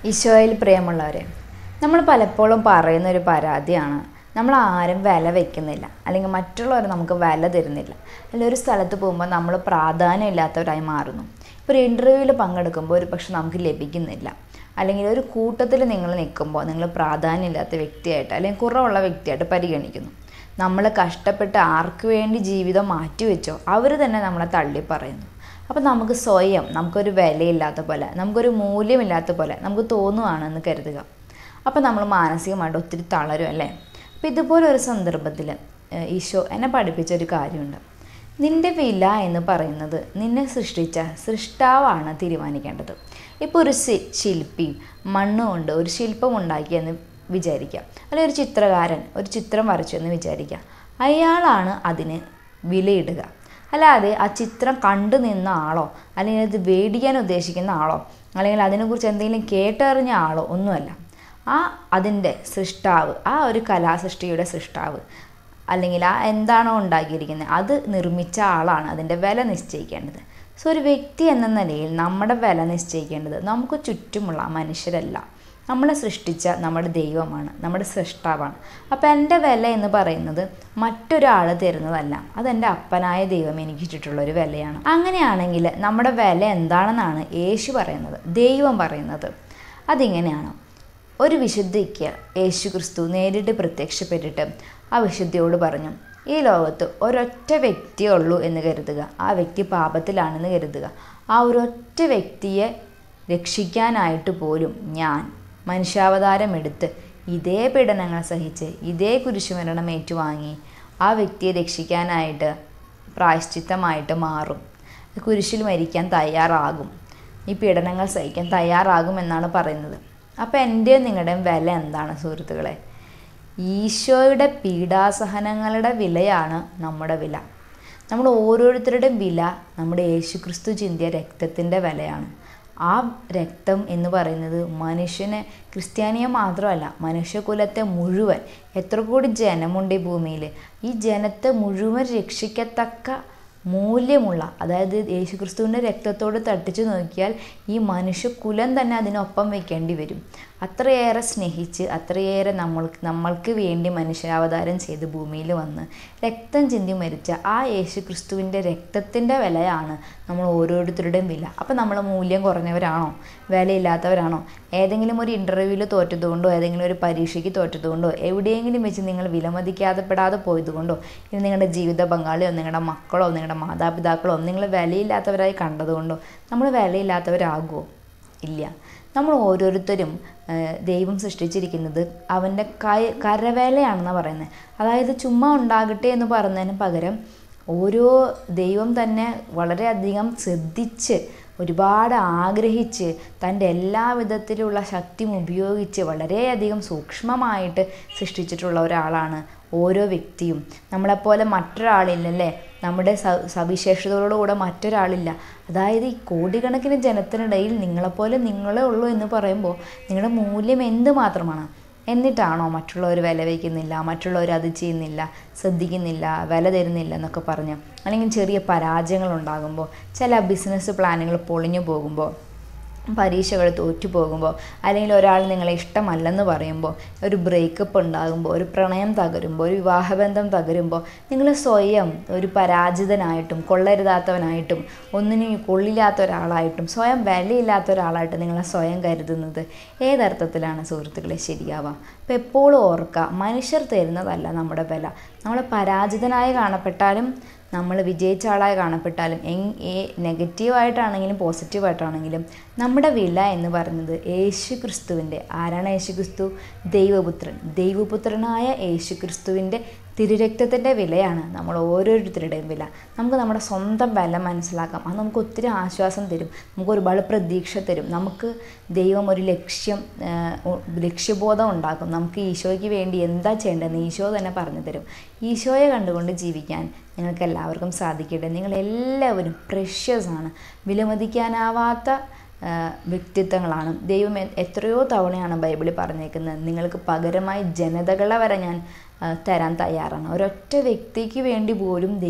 ഈശോയിൽ പ്രിയമുള്ളവരെ നമ്മൾ പലപ്പോഴും പറയുന്ന ഒരു പരാതിയാണ് നമ്മൾ ആരും വില വെക്കുന്നില്ല അല്ലെങ്കിൽ മറ്റുള്ളവർ നമുക്ക് വില തരുന്നില്ല അല്ലെങ്കിൽ ഒരു സ്ഥലത്ത് പോകുമ്പോൾ നമ്മൾ പ്രാധാന്യമില്ലാത്തവരായി മാറുന്നു ഇപ്പോൾ ഒരു ഇൻ്റർവ്യൂവിൽ പങ്കെടുക്കുമ്പോൾ ഒരു പക്ഷെ നമുക്ക് ലഭിക്കുന്നില്ല അല്ലെങ്കിൽ ഒരു കൂട്ടത്തിൽ നിങ്ങൾ നിൽക്കുമ്പോൾ നിങ്ങൾ പ്രാധാന്യമില്ലാത്ത വ്യക്തിയായിട്ട് അല്ലെങ്കിൽ കുറവുള്ള വ്യക്തിയായിട്ട് പരിഗണിക്കുന്നു നമ്മൾ കഷ്ടപ്പെട്ട് ആർക്ക് വേണ്ടി ജീവിതം മാറ്റിവെച്ചോ അവർ തന്നെ നമ്മളെ തള്ളി പറയുന്നു അപ്പോൾ നമുക്ക് സ്വയം നമുക്കൊരു വിലയില്ലാത്ത പോലെ നമുക്കൊരു മൂല്യമില്ലാത്ത പോലെ നമുക്ക് തോന്നുവാണെന്ന് കരുതുക അപ്പോൾ നമ്മൾ മാനസികമായിട്ട് ഒത്തിരി തളരും അല്ലേ അപ്പോൾ ഇതുപോലെ ഒരു സന്ദർഭത്തിൽ ഏഹ്, ഈശോ എന്നെ പഠിപ്പിച്ച ഒരു കാര്യമുണ്ട് നിന്റെ വില എന്ന് പറയുന്നത് നിന്നെ സൃഷ്ടിച്ച സൃഷ്ടാവാണ് തീരുമാനിക്കേണ്ടത് ഇപ്പോൾ ഒരു ശി- ശില്പി മണ്ണ് കൊണ്ട് ഒരു ശില്പം ഉണ്ടാക്കിയെന്ന് വിചാരിക്കാം അല്ലെങ്കിൽ ഒരു ചിത്രകാരൻ ഒരു ചിത്രം വരച്ചു എന്ന് വിചാരിക്കാം അയാളാണ് അതിന് വിലയിടുക അല്ലാതെ ആ ചിത്രം കണ്ടു നിന്ന ആളോ അല്ലെങ്കിൽ അത് മേടിക്കാൻ ഉദ്ദേശിക്കുന്ന ആളോ അല്ലെങ്കിൽ അതിനെക്കുറിച്ച് എന്തെങ്കിലും കേട്ടറിഞ്ഞ ആളോ ഒന്നുമല്ല ആ അതിൻ്റെ സൃഷ്ടാവ് ആ ഒരു കലാസൃഷ്ടിയുടെ സൃഷ്ടാവ് അല്ലെങ്കിൽ ആ എന്താണോ ഉണ്ടാക്കിയിരിക്കുന്നത് അത് നിർമ്മിച്ച ആളാണ് അതിൻ്റെ വില നിശ്ചയിക്കേണ്ടത് സോ ഒരു വ്യക്തി എന്ന നിലയിൽ നമ്മുടെ വില നിശ്ചയിക്കേണ്ടത് നമുക്ക് ചുറ്റുമുള്ള മനുഷ്യരല്ല നമ്മളെ സൃഷ്ടിച്ച നമ്മുടെ ദൈവമാണ് നമ്മുടെ സൃഷ്ടാവാണ് അപ്പോൾ എൻ്റെ വില എന്ന് പറയുന്നത് മറ്റൊരാൾ തരുന്നതല്ല അതെൻ്റെ അപ്പനായ ദൈവം എനിക്ക് ഇട്ടിട്ടുള്ളൊരു വിലയാണ് അങ്ങനെയാണെങ്കിൽ നമ്മുടെ വില എന്താണെന്നാണ് യേശു പറയുന്നത് ദൈവം പറയുന്നത് അതിങ്ങനെയാണ് ഒരു വിശുദ്ധിക്ക് യേശു ക്രിസ്തു നേരിട്ട് പ്രത്യക്ഷപ്പെട്ടിട്ട് ആ വിശുദ്ധിയോട് പറഞ്ഞു ഈ ലോകത്ത് ഒരൊറ്റ വ്യക്തിയേ ഉള്ളൂ എന്ന് കരുതുക ആ വ്യക്തി പാപത്തിലാണെന്ന് കരുതുക ആ ഒരൊറ്റ വ്യക്തിയെ രക്ഷിക്കാനായിട്ട് പോലും ഞാൻ മനുഷ്യാവതാരം എടുത്ത് ഇതേ പീഡനങ്ങൾ സഹിച്ച് ഇതേ കുരിശുമരണം ഏറ്റുവാങ്ങി ആ വ്യക്തിയെ രക്ഷിക്കാനായിട്ട് പ്രായശ്ചിത്തമായിട്ട് മാറും കുരിശിൽ മരിക്കാൻ തയ്യാറാകും ഈ പീഡനങ്ങൾ സഹിക്കാൻ തയ്യാറാകും എന്നാണ് പറയുന്നത് അപ്പോൾ എൻ്റെയും നിങ്ങളുടെയും വില എന്താണ് സുഹൃത്തുക്കളെ ഈശോയുടെ പീഡാസഹനങ്ങളുടെ വിലയാണ് നമ്മുടെ വില നമ്മൾ ഓരോരുത്തരുടെയും വില നമ്മുടെ യേശുക്രിസ്തു ചിന്തിയ രക്തത്തിൻ്റെ വിലയാണ് ആ രക്തം എന്ന് പറയുന്നത് മനുഷ്യനെ ക്രിസ്ത്യാനിയെ മാത്രമല്ല മനുഷ്യകുലത്തെ മുഴുവൻ എത്ര കോടി ജനമുണ്ട് ഈ ഭൂമിയിൽ ഈ ജനത്തെ മുഴുവൻ രക്ഷിക്കത്തക്ക മൂല്യമുള്ള അതായത് യേശുക്രിസ്തുവിൻ്റെ രക്തത്തോട് തട്ടിച്ചു നോക്കിയാൽ ഈ മനുഷ്യകുലം തന്നെ അതിനൊപ്പം വെക്കേണ്ടി വരും അത്രയേറെ സ്നേഹിച്ച് അത്രയേറെ നമ്മൾക്ക് നമ്മൾക്ക് വേണ്ടി മനുഷ്യാവതാരം ചെയ്ത് ഭൂമിയിൽ വന്ന് രക്തം ചിന്തി മരിച്ച ആ യേശുക്രിസ്തുവിൻ്റെ രക്തത്തിൻ്റെ വിലയാണ് നമ്മൾ ഓരോരുത്തരുടെയും വില അപ്പോൾ നമ്മൾ മൂല്യം കുറഞ്ഞവരാണോ വിലയില്ലാത്തവരാണോ ഏതെങ്കിലും ഒരു ഇൻ്റർവ്യൂവിൽ തോറ്റതുകൊണ്ടോ ഏതെങ്കിലും ഒരു പരീക്ഷയ്ക്ക് തോറ്റതുകൊണ്ടോ എവിടെയെങ്കിലും വെച്ച് നിങ്ങൾ വിലമതിക്കാതെപ്പെടാതെ പോയതുകൊണ്ടോ ഇനി നിങ്ങളുടെ ജീവിത പങ്കാളിയോ നിങ്ങളുടെ മക്കളോ നിങ്ങളുടെ മാതാപിതാക്കളോ നിങ്ങൾ വിലയില്ലാത്തവരായി കണ്ടതുകൊണ്ടോ നമ്മൾ വിലയില്ലാത്തവരാകുമോ ഇല്ല നമ്മൾ ഓരോരുത്തരും ഏഹ്, ദൈവം സൃഷ്ടിച്ചിരിക്കുന്നത് അവൻ്റെ കൈ കരവേലയാണെന്നാണ് പറയുന്നത് അതായത് ചുമ്മാ ഉണ്ടാകട്ടെ എന്ന് പറയുന്നതിന് പകരം ഓരോ ദൈവം തന്നെ വളരെയധികം ശ്രദ്ധിച്ച് ഒരുപാട് ആഗ്രഹിച്ച് തൻ്റെ എല്ലാ വിധത്തിലുള്ള ശക്തിയും ഉപയോഗിച്ച് വളരെയധികം സൂക്ഷ്മമായിട്ട് സൃഷ്ടിച്ചിട്ടുള്ള ഒരാളാണ് ഓരോ വ്യക്തിയും നമ്മളെപ്പോലെ മറ്റൊരാളില്ലല്ലേ നമ്മുടെ സ സവിശേഷതകളോടുകൂടെ മറ്റൊരാളില്ല അതായത് ഈ കോടിക്കണക്കിന് ജനത്തിനിടയിൽ നിങ്ങളെപ്പോലെ നിങ്ങളേ ഉള്ളൂ എന്ന് പറയുമ്പോൾ നിങ്ങളുടെ മൂല്യം എന്ത് മാത്രമാണ് എന്നിട്ടാണോ മറ്റുള്ളവർ വില വയ്ക്കുന്നില്ല മറ്റുള്ളവർ അത് ചെയ്യുന്നില്ല ശ്രദ്ധിക്കുന്നില്ല വില തരുന്നില്ല എന്നൊക്കെ പറഞ്ഞ് അല്ലെങ്കിൽ ചെറിയ പരാജയങ്ങൾ ഉണ്ടാകുമ്പോൾ ചില ബിസിനസ് പ്ലാനുകൾ പൊളിഞ്ഞു പോകുമ്പോൾ പരീക്ഷകൾ തോറ്റു പോകുമ്പോൾ അല്ലെങ്കിൽ ഒരാൾ നിങ്ങളെ ഇഷ്ടമല്ലെന്ന് പറയുമ്പോൾ ഒരു ബ്രേക്കപ്പ് ഉണ്ടാകുമ്പോൾ ഒരു പ്രണയം തകരുമ്പോൾ ഒരു വിവാഹബന്ധം തകരുമ്പോൾ നിങ്ങൾ സ്വയം ഒരു പരാജിതനായിട്ടും കൊള്ളരുതാത്തവനായിട്ടും ഒന്നിനും കൊള്ളില്ലാത്ത ഒരാളായിട്ടും സ്വയം വിലയില്ലാത്ത ഒരാളായിട്ട് നിങ്ങളെ സ്വയം കരുതുന്നത് ഏതർത്ഥത്തിലാണ് സുഹൃത്തുക്കളെ ശരിയാവുക അപ്പോൾ എപ്പോഴും ഓർക്കുക മനുഷ്യർ തരുന്നതല്ല നമ്മുടെ വില നമ്മൾ പരാജിതനായി കാണപ്പെട്ടാലും നമ്മൾ വിജയിച്ച ആളായി കാണപ്പെട്ടാലും എങ് ഏ നെഗറ്റീവായിട്ടാണെങ്കിലും പോസിറ്റീവായിട്ടാണെങ്കിലും നമ്മുടെ വില എന്ന് പറയുന്നത് യേശു ക്രിസ്തുവിൻ്റെ ആരാണ് യേശു ക്രിസ്തു ദൈവപുത്രൻ ദൈവപുത്രനായ യേശു ക്രിസ്തുവിൻ്റെ തിരുരക്തത്തിൻ്റെ വിലയാണ് നമ്മൾ ഓരോരുത്തരുടെയും വില നമുക്ക് നമ്മുടെ സ്വന്തം വില മനസ്സിലാക്കാം അത് നമുക്ക് ഒത്തിരി ആശ്വാസം തരും നമുക്ക് ഒരുപാട് പ്രതീക്ഷ തരും നമുക്ക് ദൈവം ഒരു ലക്ഷ്യം ആ, ഉ- ലക്ഷ്യബോധം ഉണ്ടാക്കും നമുക്ക് ഈശോയ്ക്ക് വേണ്ടി എന്താ ചെയ്യേണ്ടതെന്ന് ഈശോ തന്നെ പറഞ്ഞു തരും ഈശോയെ കണ്ടുകൊണ്ട് ജീവിക്കാൻ നിങ്ങൾക്ക് എല്ലാവർക്കും സാധിക്കട്ടെ നിങ്ങളെല്ലാവരും പ്രഷ്യസ് ആണ് വിലമതിക്കാനാവാത്ത ആ, വ്യക്തിത്വങ്ങളാണ് ദൈവം എ- എത്രയോ തവണയാണ് ബൈബിളിൽ പറഞ്ഞേക്കുന്നത് നിങ്ങൾക്ക് പകരമായി ജനതകളെ വരെ ഞാൻ ആ, തരാൻ തയ്യാറാണ് ഒരൊറ്റ വ്യക്തിക്ക് വേണ്ടി പോലും ദൈവം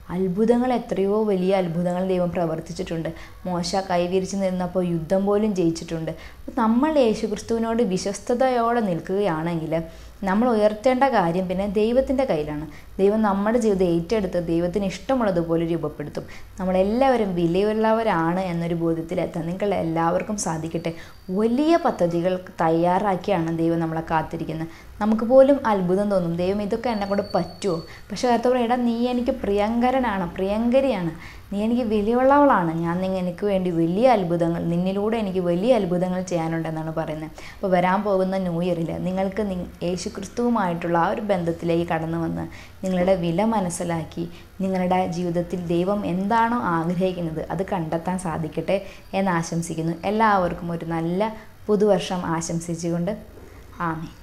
അത്ഭുതങ്ങൾ എത്രയോ വലിയ അത്ഭുതങ്ങൾ ദൈവം പ്രവർത്തിച്ചിട്ടുണ്ട് മോശ കൈവിരിച്ച് നിന്നപ്പോൾ യുദ്ധം പോലും ജയിച്ചിട്ടുണ്ട് അപ്പോൾ നമ്മൾ യേശുക്രിസ്തുവിനോട് വിശ്വസ്തയോടെ നിൽക്കുകയാണെങ്കിൽ നമ്മൾ ഉയർത്തേണ്ട കാര്യം പിന്നെ ദൈവത്തിൻ്റെ കയ്യിലാണ് ദൈവം നമ്മുടെ ജീവിതം ഏറ്റെടുത്ത് ദൈവത്തിന് ഇഷ്ടമുള്ളതുപോലെ രൂപപ്പെടുത്തും നമ്മളെല്ലാവരും വിലയുള്ളവരാണ് എന്നൊരു ബോധ്യത്തിലെത്താൻ നിങ്ങൾ എല്ലാവർക്കും സാധിക്കട്ടെ വലിയ പദ്ധതികൾ തയ്യാറാക്കിയാണ് ദൈവം നമ്മളെ കാത്തിരിക്കുന്നത് നമുക്ക് പോലും അത്ഭുതം തോന്നും ദൈവം ഇതൊക്കെ എന്നെ കൊണ്ട് പറ്റുമോ പക്ഷേ കർത്താവ് എടാ നീ എനിക്ക് പ്രിയങ്കരനാണ് പ്രിയങ്കരിയാണ് നീ എനിക്ക് വിലയുള്ളവളാണ് ഞാൻ നിങ്ങ എനിക്ക് വേണ്ടി വലിയ അത്ഭുതങ്ങൾ നിന്നിലൂടെ എനിക്ക് വലിയ അത്ഭുതങ്ങൾ ചെയ്യാനുണ്ടെന്നാണ് പറയുന്നത് അപ്പോൾ വരാൻ പോകുന്ന ന്യൂ ഇയറിൽ നിങ്ങൾക്ക് നി യേശു ക്രിസ്തുവുമായിട്ടുള്ള ആ ഒരു ബന്ധത്തിലേക്ക് കടന്നു വന്ന് നിങ്ങളുടെ വില മനസ്സിലാക്കി നിങ്ങളുടെ ജീവിതത്തിൽ ദൈവം എന്താണോ ആഗ്രഹിക്കുന്നത് അത് കണ്ടെത്താൻ സാധിക്കട്ടെ എന്ന് ആശംസിക്കുന്നു എല്ലാവർക്കും ഒരു നല്ല പുതുവർഷം ആശംസിച്ചുകൊണ്ട് ആമേ